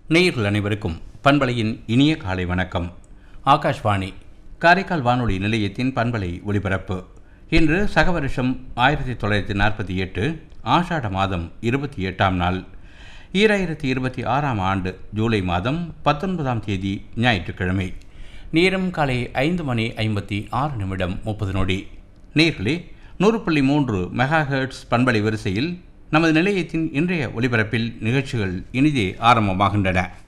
நேயர்கள் அனைவருக்கும் பண்பலையின் இனிய காலை வணக்கம் ஆகாஷ்வாணி காரைக்கால் வானொலி நிலையத்தின் பண்பலை ஒலிபரப்பு இன்று சகவருஷம் ஆயிரத்தி தொள்ளாயிரத்தி நாற்பத்தி எட்டு ஆஷாட மாதம் இருபத்தி எட்டாம் நாள் ஈராயிரத்தி இருபத்தி ஆறாம் ஆண்டு ஜூலை மாதம் பத்தொன்பதாம் தேதி ஞாயிற்றுக்கிழமை நேரம் காலை ஐந்து மணி ஐம்பத்தி ஆறு நிமிடம் முப்பது நொடி நேர்களே நூறு புள்ளி மூன்று மெகா ஹெர்ட்ஸ் பண்பலை வரிசையில் நமது நிலையத்தின் இன்றைய ஒலிபரப்பில் நிகழ்ச்சிகள் இனிதே ஆரம்பமாகின்றன